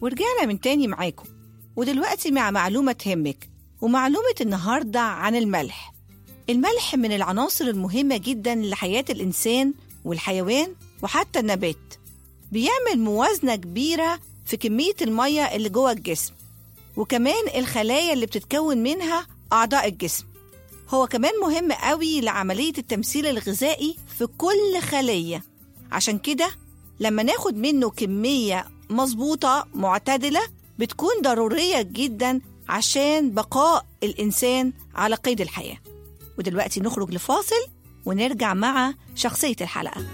ورجعنا من تاني معاكم ودلوقتي مع معلومة تهمك ومعلومة النهاردة عن الملح الملح من العناصر المهمة جدا لحياة الإنسان والحيوان وحتى النبات بيعمل موازنة كبيرة في كمية المية اللي جوه الجسم وكمان الخلايا اللي بتتكون منها أعضاء الجسم هو كمان مهم قوي لعملية التمثيل الغذائي في كل خلية عشان كده لما ناخد منه كمية مظبوطة معتدلة بتكون ضرورية جدا عشان بقاء الإنسان على قيد الحياة ودلوقتي نخرج لفاصل ونرجع مع شخصية الحلقة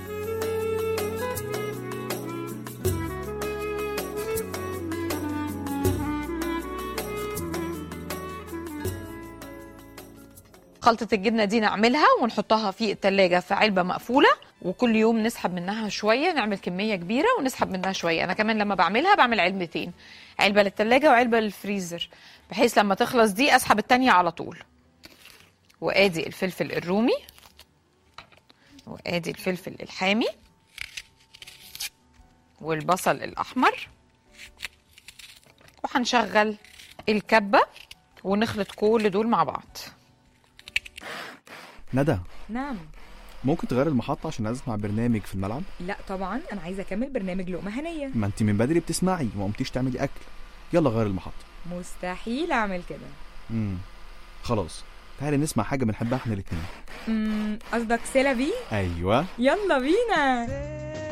خلطة الجبنة دي نعملها ونحطها في التلاجة في علبة مقفولة وكل يوم نسحب منها شوية نعمل كمية كبيرة ونسحب منها شوية أنا كمان لما بعملها بعمل علبتين علبة للتلاجة وعلبة للفريزر بحيث لما تخلص دي أسحب التانية على طول وآدي الفلفل الرومي وآدي الفلفل الحامي والبصل الأحمر وهنشغل الكبة ونخلط كل دول مع بعض ندى نعم ممكن تغير المحطة عشان أسمع برنامج في الملعب؟ لا طبعا انا عايزه اكمل برنامج لقمه هنيه ما أنت من بدري بتسمعي وما قمتيش تعملي أكل يلا غير المحطة مستحيل اعمل كده امم خلاص تعالي نسمع حاجة بنحبها احنا الاتنين أمم، قصدك سيلا بي أيوه يلا بينا